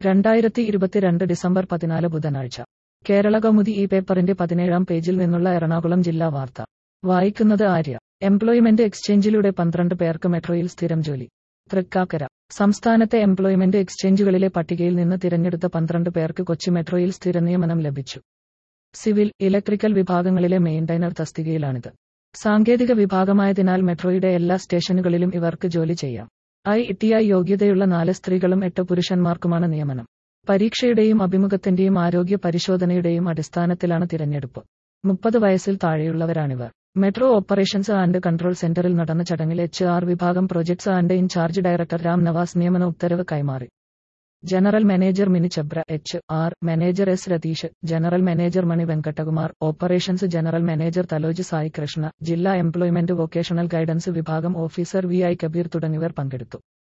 രണ്ടായിരത്തി ഇരുപത്തിരണ്ട് ഡിസംബർ പതിനാല് ബുധനാഴ്ച കേരള കൗമുദി ഈ പേപ്പറിന്റെ പതിനേഴാം പേജിൽ നിന്നുള്ള എറണാകുളം ജില്ലാ വാർത്ത വായിക്കുന്നത് ആര്യ എംപ്ലോയ്മെന്റ് എക്സ്ചേഞ്ചിലൂടെ പന്ത്രണ്ട് പേർക്ക് മെട്രോയിൽ സ്ഥിരം ജോലി തൃക്കാക്കര സംസ്ഥാനത്തെ എംപ്ലോയ്മെന്റ് എക്സ്ചേഞ്ചുകളിലെ പട്ടികയിൽ നിന്ന് തിരഞ്ഞെടുത്ത പന്ത്രണ്ട് പേർക്ക് കൊച്ചി മെട്രോയിൽ സ്ഥിര നിയമനം ലഭിച്ചു സിവിൽ ഇലക്ട്രിക്കൽ വിഭാഗങ്ങളിലെ മെയിൻറ്റൈനർ തസ്തികയിലാണിത് സാങ്കേതിക വിഭാഗമായതിനാൽ മെട്രോയുടെ എല്ലാ സ്റ്റേഷനുകളിലും ഇവർക്ക് ജോലി ചെയ്യാം ഐ ടി ഐ യോഗ്യതയുള്ള നാല് സ്ത്രീകളും എട്ട് പുരുഷന്മാർക്കുമാണ് നിയമനം പരീക്ഷയുടെയും അഭിമുഖത്തിന്റെയും ആരോഗ്യ പരിശോധനയുടെയും അടിസ്ഥാനത്തിലാണ് തിരഞ്ഞെടുപ്പ് മുപ്പത് വയസ്സിൽ താഴെയുള്ളവരാണിവർ മെട്രോ ഓപ്പറേഷൻസ് ആൻഡ് കൺട്രോൾ സെന്ററിൽ നടന്ന ചടങ്ങിൽ എച്ച് ആർ വിഭാഗം projects and in charge director Ram Navas നിയമന ഉത്തരവ് കൈമാറി general manager Mini Chhabra H R manager S Ratheesh general manager Mani Venkattakumar operations general manager Thaloj Sai Krishna ജില്ലാ എംപ്ലോയ്മെന്റ് വൊക്കേഷണൽ ഗൈഡൻസ് വിഭാഗം ഓഫീസർ വി ഐ കബീർ തുടങ്ങിയവർ പങ്കെടുത്തു